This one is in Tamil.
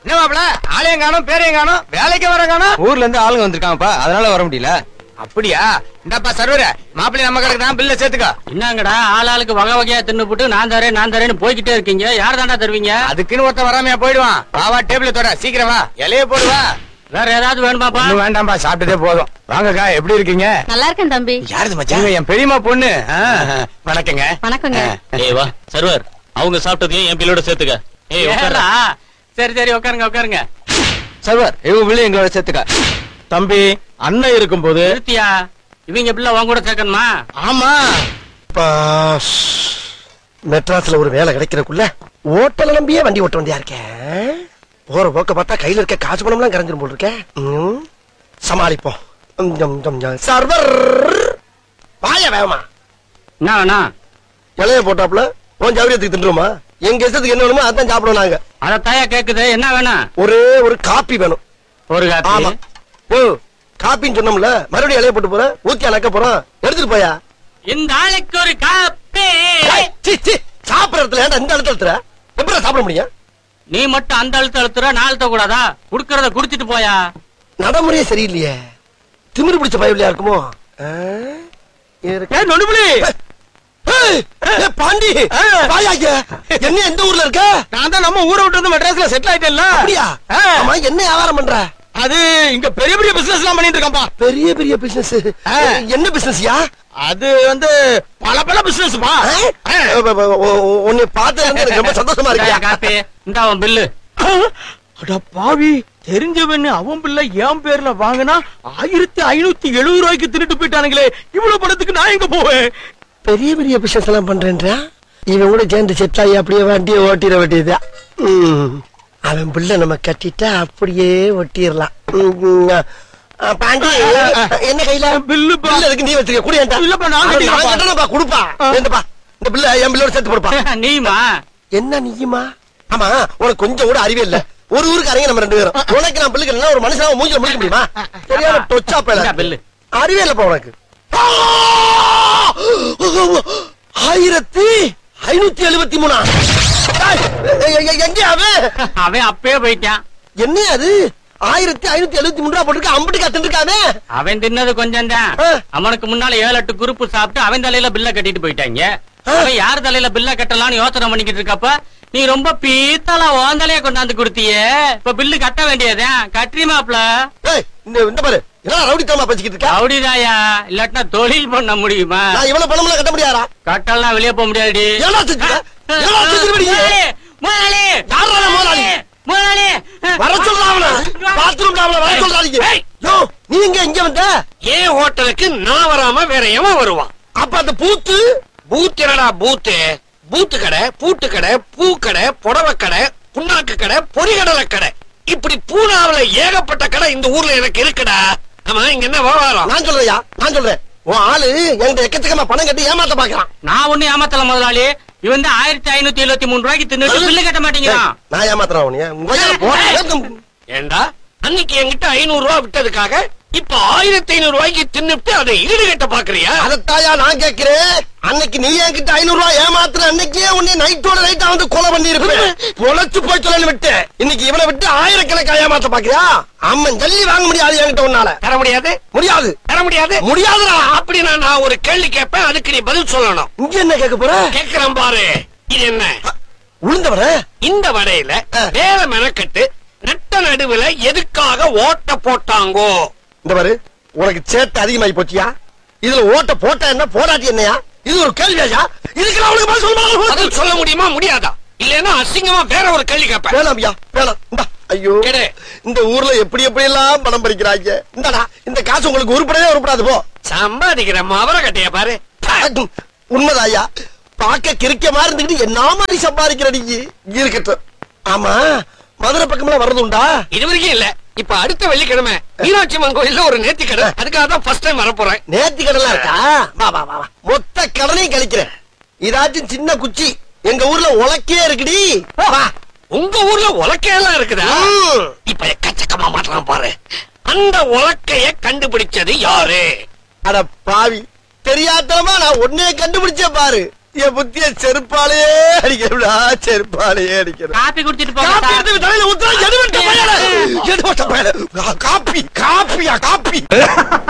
என்ன மாப்பிள ஆளையும் காணும் பேரையும் காணும் வேலைக்கு வர காணும் ஊர்ல இருந்து ஆளுங்க வந்திருக்காங்கப்பா அதனால வர முடியல அப்படியா இந்தப்பா சர்வர மாப்பிள்ளை நம்ம கணக்கு தான் பில்ல சேர்த்துக்கோ என்னங்கடா ஆள் ஆளுக்கு வகை வகையா தின்னு போட்டு நான் தரேன் நான் தரேன்னு போய்கிட்டே இருக்கீங்க யார் தாண்டா தருவீங்க அதுக்குன்னு ஒருத்தன் வராமையா போயிடுவான் வா டேபிள் தொட சீக்கிரம் வா இலைய போடுவா வேற ஏதாவது வேணுமாப்பா ஒண்ணும் வேண்டாம்பா சாப்பிட்டதே போதும் வாங்கக்கா எப்படி இருக்கீங்க நல்லா இருக்கேன் தம்பி யாருது மச்சான் என் பெரியம்மா பொண்ணு ஆ, வணக்கங்க வணக்கங்க ஏய் வா சர்வர் அவங்க சாப்பிட்டதையும் என் பிள்ளோட சேர்த்துக்க ஏய் உட்காரா சரி சரி உட்காருங்க உட்காருங்க சர்வர் இவங்க பிள்ளை எங்களோட சேர்த்துக்க தம்பி அண்ணன் இருக்கும்போது நிறுத்தியா இவங்க பிள்ளை உன் கூட சேர்க்கணுமா ஆமா மெட்ராஸ்ல ஒரு வேலை கிடைக்கிறதுக்குள்ள ஓட்டல நம்பியே வண்டி ஓட்ட வண்டியா இருக்கேன் போற போக்க பார்த்தா கையில இருக்க காசு பணம்லாம் கரைஞ்சிரும் போல் இருக்கேன் ம், சமாளிப்போம் ம், ஜம், ஜம், ஜம். சர்வர் வாய வேகமா என்ன வேணா இலைய போட்டாப்ல உன் ஜவுரியத்துக்கு தின்றுமா எங்க இஷ்டத்துக்கு என்ன வேணுமோ அதான் சாப்பிடுவோம் நாங்க அத தாயா கேக்குது என்ன வேணா ஒரே ஒரு காப்பி வேணும் ஒரு ஆமா காப்பி ஓ காப்பின்னு சொன்னோம்ல மறுபடியும் இலைய போட்டு போறேன் ஊத்தி அணக்க போறோம் எடுத்துட்டு போயா இந்த ஆளுக்கு ஒரு காப்பி ஏய், சீ, சீ, சாப்பிடுற இடத்துல ஏன்டா இந்த இடத்துல எடுத்துற எப்படி சாப்பிட முடியும் நீ மட்டும் அந்த அழுத்த அழுத்துற நான் அழுத்த கூடாதா குடுக்கறத குடிச்சிட்டு போயா நடைமுறையே சரியில்லையே திமிரு பிடிச்ச பயவில்லையா இருக்குமோ ஆ? இருக்கு. ஏய் நொண்டுபுலி ஏய், ஏய், பாண்டி வாயா இங்க. என்ன எந்த ஊர்ல இருக்க நான் தான் நம்ம ஊரை விட்டு வந்து மெட்ராஸ்ல செட்டில் ஆயிட்டேன்ல அப்படியா ஆ. ஆமா என்ன வியாபாரம் பண்ற அது இங்க பெரிய பெரிய பிசினஸ் எல்லாம் பண்ணிட்டு இருக்கான்ப்பா பெரிய பெரிய பிசினஸ் ஆ. என்ன பிசினஸ்யா அது வந்து பல பல பிசினஸ்ப்பா உன்னை பார்த்து எனக்கு ரொம்ப சந்தோஷமா இந்தாயா இருக்கியா காப்பி இந்த அவன் பில்லு அட பாவி தெரிஞ்சவன்னு அவன் பிள்ளை என் பேர்ல வாங்கினா ஆயிரத்தி ஐநூத்தி எழுபது ரூபாய்க்கு திருட்டு போயிட்டானுங்களே இவ்வளவு பணத்துக்கு நான் எங்க போவேன் பெரிய பெரிய பிசினஸ் எல்லாம் பண்றேன்றா இவன் கூட சேர்ந்து செட் ஆகி அப்படியே வண்டியை ஓட்டிட வேண்டியதா அவன் பிள்ளை நம்ம கட்டிட்டா அப்படியே ஒட்டிடலாம் பாண்டி என்ன கையில பில்லு பா. பில்லு இருக்கு நீ வச்சிருக்க குடியேன்டா இல்லப்பா, நான் கட்டிக்கிறேன்ப்பா. கட்டணப்பா கொடுப்பா என்னப்பா இந்த பிள்ளை என் பிள்ளோட சேர்த்து கொடுப்பா நீமா என்ன நீயுமா ஆமா உனக்கு கொஞ்சம் கூட அறிவே இல்ல ஒரு ஊருக்கு அரங்க நம்ம ரெண்டு பேரும் உனக்கு நான் பிள்ளைக்கு இல்லைன்னா ஒரு மனுஷனால மூஞ்சில முடிக்க முடியுமா தெரியாம டொச்சா இந்தா பேல பில்லு அறிவே இல்லப்பா உனக்கு ஆயிரத்தி ஐநூத்தி எழுபத்தி மூணா ஏய், எ- எ- எங்க அவன் அவன் அப்பயே போயிட்டான் என்ன அது ஆயிரத்தி ஐநூத்தி எழுபத்தி மூணு ரூபா போட்டுருக்க அம்புட்டு கத்துட்டு இருக்கானே அவன் தின்னது கொஞ்சம் தான் ஆ. அவனுக்கு முன்னால ஏழு எட்டு குரூப் சாப்பிட்டு அவன் தலையில பில்ல கட்டிட்டு போயிட்டாங்க அவன் யார் தலையில பில்ல கட்டலாம்னு யோசனை பண்ணிக்கிட்டு இருக்கப்ப நீ ரொம்ப பீத்தலா உன் தலைய கொண்டாந்து கொடுத்தியே இப்ப பில்லு கட்ட வேண்டியதுதான் கட்டுறிமாப்ல ஏய், இந்த இந்த பாரு என்ன ரவுடித்தனமா பேசிக்கிட்டு இருக்கா ரவுடிதாயா இல்லாட்டினா தொழில் பண்ண முடியுமா நான் இவ்வளவு பணம்லாம் கட்ட முடியாதா கட்டலாம் வெளியே போக முடியாதுடி ஏடா செஞ்சுட்ட? ஏடா செஞ்சுட்ட நீ? முதலாளி, யார்ரா முதலாளி? முதலாளி வர சொல்றா அவன பாத்ரூம் அவன வர சொல்றாங்க யோ நீ எங்க இங்க வந்த ஏன் ஹோட்டலுக்கு நான் வராம வேற எவன் வருவான் அப்ப அந்த பூத்து பூத் என்னடா பூத்து பூத்து கடை பூட்டு கடை பூ கடை புடவை கடை புண்ணாக்கு கடை பொறிகடலை கடை இப்படி பூனாவுல ஏகப்பட்ட கடை இந்த ஊர்ல எனக்கு இருக்குடா ஆமா இங்க என்ன வியாபாரம் நான் சொல்றேயா நான் சொல்றேன் உன் ஆளு என்கிட்ட எக்கச்சக்கமா பணம் கட்டி ஏமாத்த பாக்குறான் நான் ஒண்ணு ஏமாத்தல முதலாளி இவன் தான் ஆயிரத்தி ஐநூத்தி எழுபத்தி மூணு ரூபாய்க்கு தின்னுட்டு பில்லு கட்ட மாட்டேங்கிறான் ஏய், நான் ஏமாத்துறேன் உன்னைய உன் வயித்துல போடுறேன். ஏண்டா அன்னைக்கு என்கிட்ட ஐநூறு ரூபாய் விட்டதுக்காக இப்ப ஆயிரத்தி ஐநூறு ரூபாய்க்கு தின்னுட்டு அதை ஈடு கட்ட பாக்குறியா அதத்தாயா நான் கேக்குறேன் அன்னைக்கு நீ என்கிட்ட ஐநூறு ரூபாய் ஏமாத்துற அன்னைக்கே உன்னை நைட்டோட நைட்டா வந்து கொலை பண்ணி இருப்பேன் பொழைச்சு போய் சொல்லு விட்டு இன்னைக்கு இவனை விட்டு ஆயிரக்கணக்கா ஏமாத்த பாக்குறியா அம்மன் ஜல்லி வாங்க முடியாது என்கிட்ட உன்னால தர முடியாது முடியாது தர முடியாது முடியாதுடா அப்படின்னா நான் ஒரு கேள்வி கேட்பேன் அதுக்கு நீ பதில் சொல்லணும் இங்க என்ன கேட்க போற கேக்குறேன் பாரு இது என்ன உளுந்தவன இந்த வடையில ஆ. வேற மெனக்கட்டு நட்ட நடுவுல எதுக்காக ஓட்ட போட்டாங்கோ இந்த பாரு உனக்கு சேட்டை அதிகமாயி போச்சியா இதுல ஓட்ட போட்டா என்ன போடாட்டி என்னையா இது ஒரு கேள்வியா இதுக்கு அவனுக்கு பதில் சொல்ல பதில் சொல்ல முடியுமா முடியாதா இல்லன்னா அசிங்கமா வேற ஒரு கேள்வி கேட்பேன் வேணாம் ஐயா வேணாம் இந்தா ஐயோ கேடு. இந்த ஊர்ல எப்படி எப்படி எல்லாம் பணம் பறிக்கிறாங்க இந்தாடா இந்த காசு உங்களுக்கு உருப்படவே உருப்படாது போ சம்பாதிக்கிற மவர கட்டைய பாரு அடும், உண்மைதான் ஐயா பார்க்க கிறுக்க மாதிரி இருந்துக்கிட்டு என்ன மாதிரி சம்பாதிக்கிற நீங்க இருக்கட்டும் ஆமா மதுரை பக்கம்லாம் வர்றது உண்டா இது வரைக்கும் இல்ல இப்ப அடுத்த வெள்ளிக்கிழமை மீனாட்சி அம்மன் கோயில்ல ஒரு நேர்த்தி கடை அதுக்காக தான் ஃபர்ஸ்ட் டைம் வர போறேன் நேர்த்தி கடலாம் இருக்கா வா வா வா வா. மொத்த கடனையும் கழிக்கிறேன் இதாச்சும் சின்ன குச்சி எங்க ஊர்ல உலக்கே இருக்குடி வா உங்க ஊர்ல உலக்கையெல்லாம் இருக்குதா ம். இப்ப எக்கச்சக்கமா மாட்டலாம் பாரு அந்த உலக்கைய கண்டுபிடிச்சது யாரு அட பாவி தெரியாதமா நான் ஒன்னே கண்டுபிடிச்சேன் பாரு என் புத்திய செருப்பாலேயே அடிக்கிறா செருப்பாலேயே அடிக்கிறேன் காப்பி குடிச்சிட்டு போங்க காப்பி சார். எடுத்து தலையில ஊத்துறா எதுவட்ட பயல எதுவட்ட பயல காப்பி காப்பியா காப்பி